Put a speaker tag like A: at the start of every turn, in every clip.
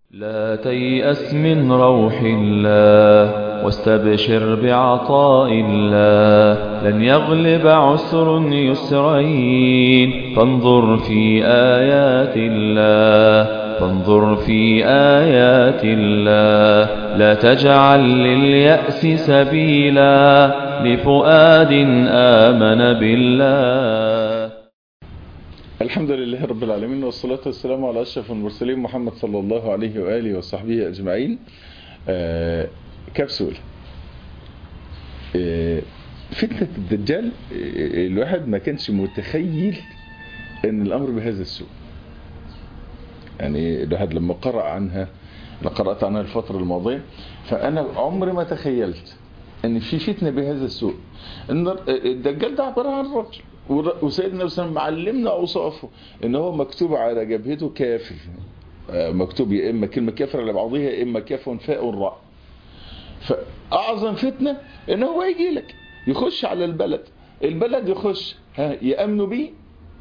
A: لا تيأس من روح الله واستبشر بعطاء الله لن يغلب عسر يسرين فانظر في آيات الله فانظر في آيات الله لا تجعل لليأس سبيلا لفؤاد آمن بالله
B: الحمد لله رب العالمين والصلاة والسلام على أشرف المرسلين محمد صلى الله عليه وآله وصحبه أجمعين آه كبسول آه فتنة الدجال آه الواحد ما كانش متخيل أن الأمر بهذا السوء يعني الواحد لما قرأ عنها أنا قرأت عنها الفترة الماضية فأنا عمري ما تخيلت أن في فتنة بهذا السوء أن الدجال ده عبارة عن رجل وسيدنا وسلم معلمنا اوصافه ان هو مكتوب على جبهته كافر مكتوب يا اما كلمه كافر على بعضها يا اما كاف فاء راء فاعظم فتنه ان هو يجي لك يخش على البلد البلد يخش ها يامنوا بيه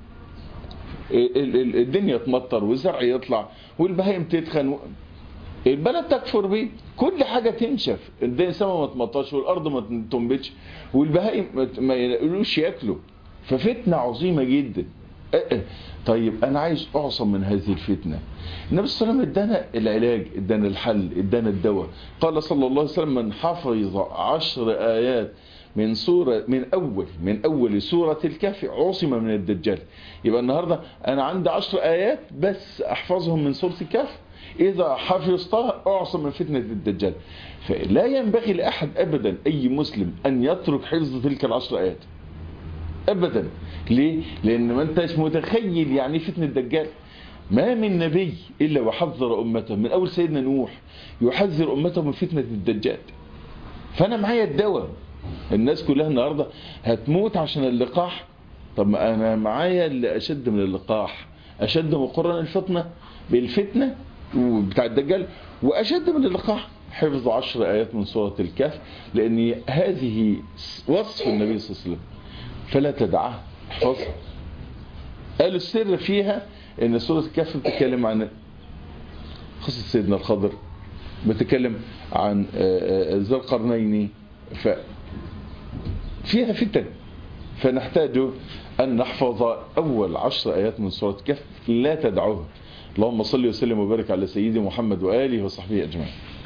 B: الدنيا تمطر والزرع يطلع والبهايم تدخن البلد تكفر بيه كل حاجة تنشف الدنيا السماء ما تمطرش والارض ما تنبتش والبهايم ما يلاقولوش ياكلوا ففتنة عظيمة جدا طيب انا عايز اعصم من هذه الفتنة النبي صلى الله عليه وسلم ادانا العلاج ادانا الحل ادانا الدواء قال صلى الله عليه وسلم من حفظ عشر ايات من سورة من اول من اول سورة الكهف عصم من الدجال يبقى النهاردة انا عندي عشر ايات بس احفظهم من سورة الكهف اذا حفظتها اعصم من فتنة الدجال فلا ينبغي لاحد ابدا اي مسلم ان يترك حفظ تلك العشر ايات ابدا ليه لان ما انتش متخيل يعني فتنة الدجال ما من نبي الا وحذر امته من اول سيدنا نوح يحذر امته من فتنة الدجال فانا معايا الدواء الناس كلها النهاردة هتموت عشان اللقاح طب ما انا معايا اللي اشد من اللقاح اشد مقرن الفتنة بالفتنة بتاع الدجال واشد من اللقاح حفظ عشر ايات من سورة الكهف لان هذه وصف النبي صلى الله عليه وسلم فلا تدعها احفظها قالوا السر فيها ان سورة الكهف بتتكلم عن قصة سيدنا الخضر بتتكلم عن ذي القرنين ف فيها فتن فنحتاج ان نحفظ اول عشر ايات من سورة الكهف لا تدعوها اللهم صل وسلم وبارك على سيدي محمد واله وصحبه اجمعين